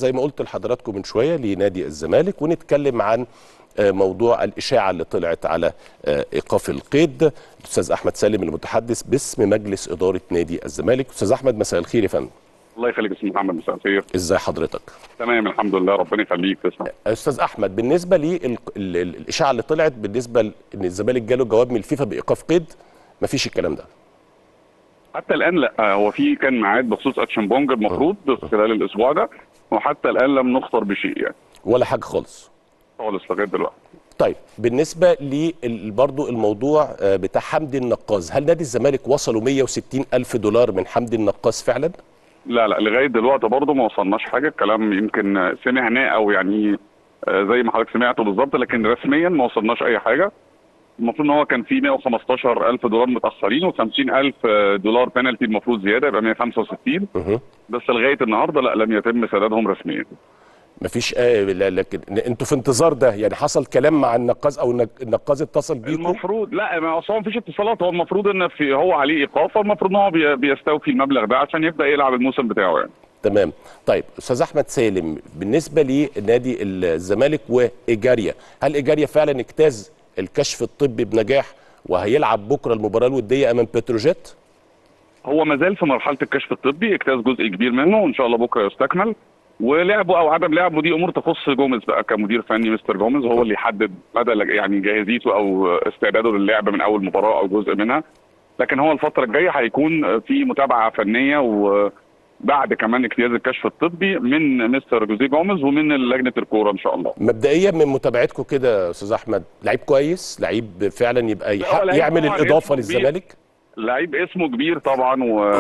زي ما قلت لحضراتكم من شويه لنادي الزمالك ونتكلم عن آه، موضوع الاشاعه اللي طلعت على آه، ايقاف القيد الاستاذ احمد سالم المتحدث باسم مجلس اداره نادي الزمالك استاذ احمد مساء الخير يا فندم الله يخليك اسم محمد مساء الخير ازاي حضرتك تمام الحمد لله ربنا يخليك تسلم استاذ احمد بالنسبه للاشاعه اللي طلعت بالنسبه ل- ان الزمالك جاله جواب من الفيفا بايقاف قيد مفيش الكلام ده حتى الان لا هو في كان ميعاد بخصوص اكشن بونج المفروض خلال الاسبوع ده وحتى الان لم نخطر بشيء يعني ولا حاجه خالص خالص لغايه دلوقتي طيب بالنسبه ل برضه الموضوع آه، بتاع حمدي النقاز هل نادي الزمالك وصلوا 160 الف دولار من حمدي النقاز فعلا لا لا لغايه دلوقتي برضه ما وصلناش حاجه الكلام يمكن سمعناه او يعني آه، زي ما حضرتك سمعته بالظبط لكن رسميا ما وصلناش اي حاجه المفروض ان هو كان في 115 الف دولار متاخرين و50 الف دولار بنالتي المفروض زياده يبقى 165 مه. بس لغايه النهارده لا لم يتم سدادهم رسميا مفيش آه لا لكن انتوا في انتظار ده يعني حصل كلام مع النقاز او النق- النقاز اتصل بيكم المفروض لا ما اصلا مفيش اتصالات هو المفروض ان في هو عليه ايقاف فالمفروض ان هو بي- بيستوفي المبلغ ده عشان يبدا يلعب الموسم بتاعه يعني تمام طيب استاذ احمد سالم بالنسبه لنادي الزمالك وايجاريا هل ايجاريا فعلا اجتاز الكشف الطبي بنجاح وهيلعب بكره المباراه الوديه امام بتروجيت هو ما زال في مرحله الكشف الطبي اجتاز جزء كبير منه وان شاء الله بكره يستكمل ولعبه او عدم لعبه دي امور تخص جوميز بقى كمدير فني مستر جوميز هو اللي يحدد مدى لج- يعني جاهزيته او استعداده للعب من اول مباراه او جزء منها لكن هو الفتره الجايه هيكون في متابعه فنيه وبعد كمان اجتياز الكشف الطبي من مستر جوزيه جوميز ومن لجنه الكوره ان شاء الله مبدئيا من متابعتكم كده يا استاذ احمد لعيب كويس لعيب فعلا يبقى يحق لعيب يعمل طبعاً الاضافه اسمه كبير. للزمالك لعيب اسمه كبير طبعا و...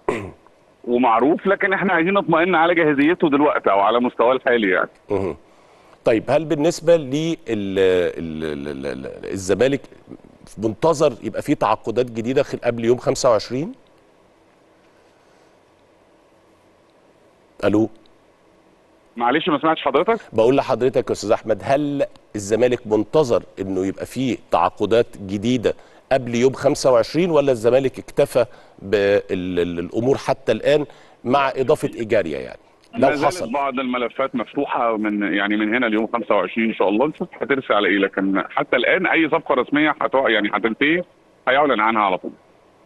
ومعروف لكن احنا عايزين نطمئن على جاهزيته دلوقتي او على مستواه الحالي يعني مه. طيب هل بالنسبه للزمالك منتظر يبقى في تعاقدات جديده خل- قبل يوم 25 الو معلش ما سمعتش حضرتك بقول لحضرتك يا استاذ احمد هل الزمالك منتظر انه يبقى فيه تعاقدات جديده قبل يوم 25 ولا الزمالك اكتفى بالامور حتى الان مع اضافه ايجاريا يعني لو ما زالت حصل بعض الملفات مفتوحه من يعني من هنا ليوم 25 ان شاء الله نشوف هترسي على ايه لكن حتى الان اي صفقه رسميه هتقع يعني هتنتهي هيعلن عنها على طول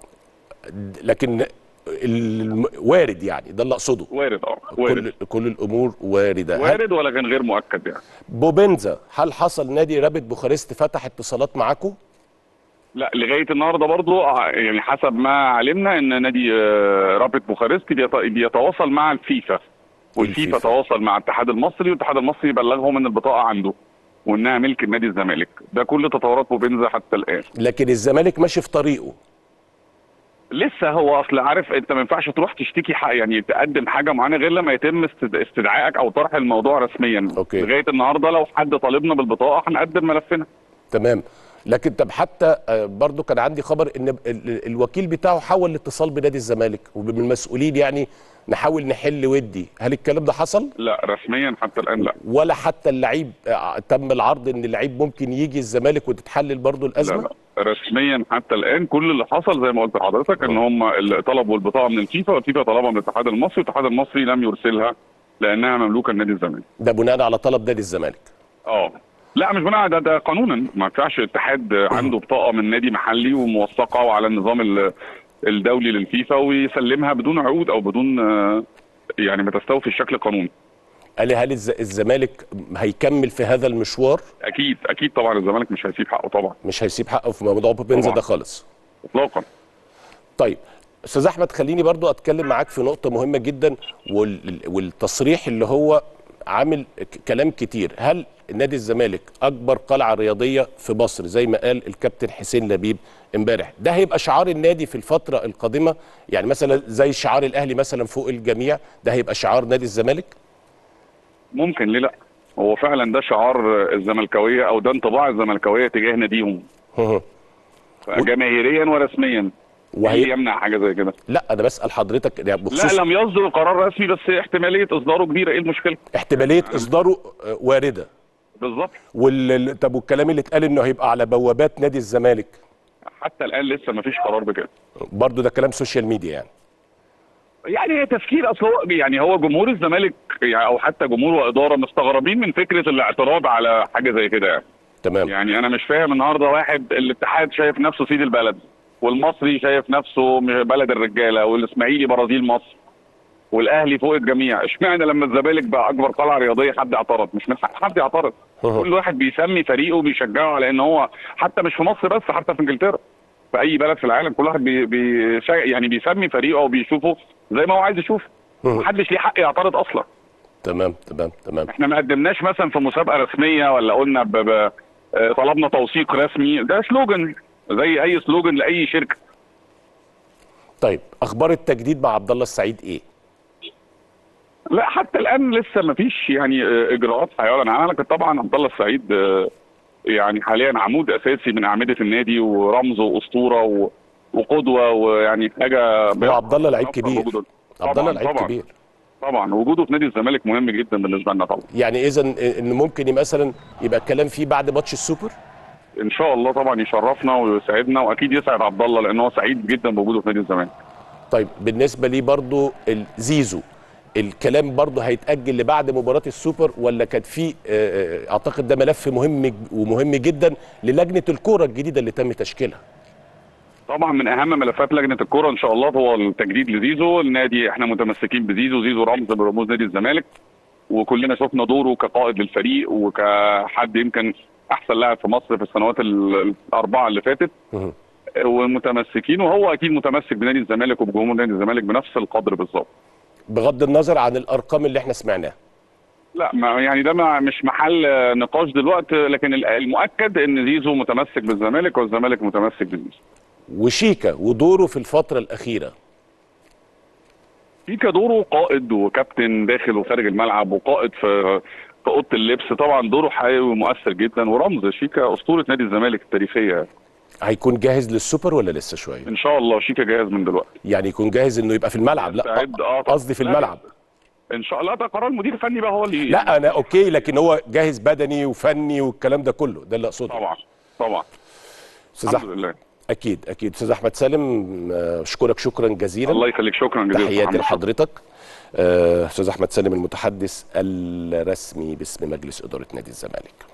لكن الم- وارد يعني ده اللي اقصده وارد اه وارد كل كل الامور وارده هل وارد ولكن غير مؤكد يعني بوبنزا هل حصل نادي رابط بوخارست فتح اتصالات معاكم لا لغايه النهارده برضو ع- يعني حسب ما علمنا ان نادي آه، رابط بوخارست بيت- بيتواصل مع الفيفا والفيفا الفيفا. تواصل مع الاتحاد المصري والاتحاد المصري بلغهم ان البطاقه عنده وانها ملك النادي الزمالك ده كل تطورات بوبنزا حتى الان لكن الزمالك ماشي في طريقه لسه هو اصل عارف انت ما ينفعش تروح تشتكي حق يعني تقدم حاجه معينه غير لما يتم استد- استدعائك او طرح الموضوع رسميا أوكي. لغايه النهارده لو حد طالبنا بالبطاقه هنقدم ملفنا تمام لكن طب حتى آه، برضو كان عندي خبر ان ال- ال- الوكيل بتاعه حاول الاتصال بنادي الزمالك ومن المسؤولين يعني نحاول نحل ودي هل الكلام ده حصل لا رسميا حتى الان لا ولا حتى اللعيب آه، تم العرض ان اللعيب ممكن يجي الزمالك وتتحلل برضو لا الازمه لا رسميا حتى الان كل اللي حصل زي ما قلت لحضرتك ان هم اللي طلبوا البطاقه من الفيفا والفيفا طلبها من الاتحاد المصري والاتحاد المصري لم يرسلها لانها مملوكه لنادي الزمالك ده بناء على طلب نادي الزمالك اه لا مش بناء ده, ده قانونا ما ينفعش اتحاد عنده بطاقه من نادي محلي وموثقه وعلى النظام ال- الدولي للفيفا ويسلمها بدون عقود او بدون آه، يعني ما تستوفي الشكل القانوني قال لي هل الز- الزمالك هيكمل في هذا المشوار اكيد اكيد طبعا الزمالك مش هيسيب حقه طبعا مش هيسيب حقه في موضوع بوبنزا طبعاً. ده خالص اطلاقا طيب استاذ احمد خليني برضو اتكلم معاك في نقطه مهمه جدا وال- والتصريح اللي هو عامل ك- كلام كتير هل نادي الزمالك اكبر قلعه رياضيه في مصر زي ما قال الكابتن حسين لبيب امبارح ده هيبقى شعار النادي في الفتره القادمه يعني مثلا زي شعار الاهلي مثلا فوق الجميع ده هيبقى شعار نادي الزمالك ممكن ليه لا هو فعلا ده شعار الزملكاويه او ده انطباع الزملكاويه تجاه ناديهم جماهيريا ورسميا وهي- وهي يمنع حاجه زي كده لا انا بسال حضرتك يعني لا بخصوص لم يصدر قرار رسمي بس احتماليه اصداره كبيره ايه المشكله احتماليه اصداره آه، وارده بالظبط وال... طب والكلام اللي اتقال انه هيبقى على بوابات نادي الزمالك حتى الان لسه ما فيش قرار بكده برضو ده كلام سوشيال ميديا يعني يعني هي تفكير اصل هو يعني هو جمهور الزمالك يعني او حتى جمهور واداره مستغربين من فكره الاعتراض على حاجه زي كده يعني. تمام يعني انا مش فاهم النهارده واحد الاتحاد شايف نفسه سيد البلد والمصري شايف نفسه بلد الرجاله والاسماعيلي برازيل مصر والاهلي فوق الجميع اشمعنى لما الزمالك بقى اكبر قلعه رياضيه حد اعترض مش من حق حد يعترض كل واحد بيسمي فريقه وبيشجعه على ان هو حتى مش في مصر بس حتى في انجلترا في اي بلد في العالم كل واحد بي بي يعني بيسمي فريقه وبيشوفه زي ما هو عايز يشوفه محدش ليه حق يعترض اصلا تمام تمام تمام احنا ما قدمناش مثلا في مسابقه رسميه ولا قلنا ب... ب... آه، طلبنا توثيق رسمي ده سلوجن زي اي سلوجن لاي شركه طيب اخبار التجديد مع عبد الله السعيد ايه لا حتى الان لسه ما فيش يعني آه، اجراءات هيعلن عنها لكن طبعا عبد الله السعيد آه، يعني حاليا عمود اساسي من اعمده النادي ورمز واسطوره و... وقدوه ويعني حاجه هو عبد الله لعيب بيفخر كبير بوجوده. عبد الله طبعاً، لعيب طبعاً. كبير طبعا وجوده في نادي الزمالك مهم جدا بالنسبه لنا طبعا يعني اذا ان ممكن مثلا يبقى الكلام فيه بعد ماتش السوبر ان شاء الله طبعا يشرفنا ويسعدنا واكيد يسعد عبد الله لان هو سعيد جدا بوجوده في نادي الزمالك طيب بالنسبه لي برضو الزيزو الكلام برضو هيتاجل لبعد مباراه السوبر ولا كان في آه، آه، اعتقد ده ملف مهم ج- ومهم جدا للجنه الكوره الجديده اللي تم تشكيلها طبعا من اهم ملفات لجنه الكره ان شاء الله هو التجديد لزيزو النادي احنا متمسكين بزيزو زيزو رمز من رموز نادي الزمالك وكلنا شفنا دوره كقائد للفريق وكحد يمكن احسن لاعب في مصر في السنوات ال- الاربعه اللي فاتت مهم. ومتمسكين وهو اكيد متمسك بنادي الزمالك وبجمهور نادي الزمالك بنفس القدر بالظبط بغض النظر عن الارقام اللي احنا سمعناها لا ما يعني ده ما مش محل نقاش دلوقتي لكن ال- المؤكد ان زيزو متمسك بالزمالك والزمالك متمسك بزيزو وشيكا ودوره في الفتره الاخيره فيكا دوره قائد وكابتن داخل وخارج الملعب وقائد في في اوضه اللبس طبعا دوره حيوي ومؤثر جدا ورمز شيكا اسطوره نادي الزمالك التاريخيه هيكون جاهز للسوبر ولا لسه شويه ان شاء الله شيكا جاهز من دلوقتي يعني يكون جاهز انه يبقى في الملعب لا مستعد، آه، طبعاً. قصدي في لا، الملعب ان شاء الله ده قرار المدير الفني بقى هو اللي لا انا اوكي لكن هو جاهز بدني وفني والكلام ده كله ده اللي اقصده طبعا طبعا استاذ الحمد احمد لله اكيد اكيد استاذ احمد سالم آه، اشكرك شكرا جزيلا الله يخليك شكرا جزيلا تحياتي محمد. لحضرتك آه، استاذ احمد سالم المتحدث الرسمي باسم مجلس اداره نادي الزمالك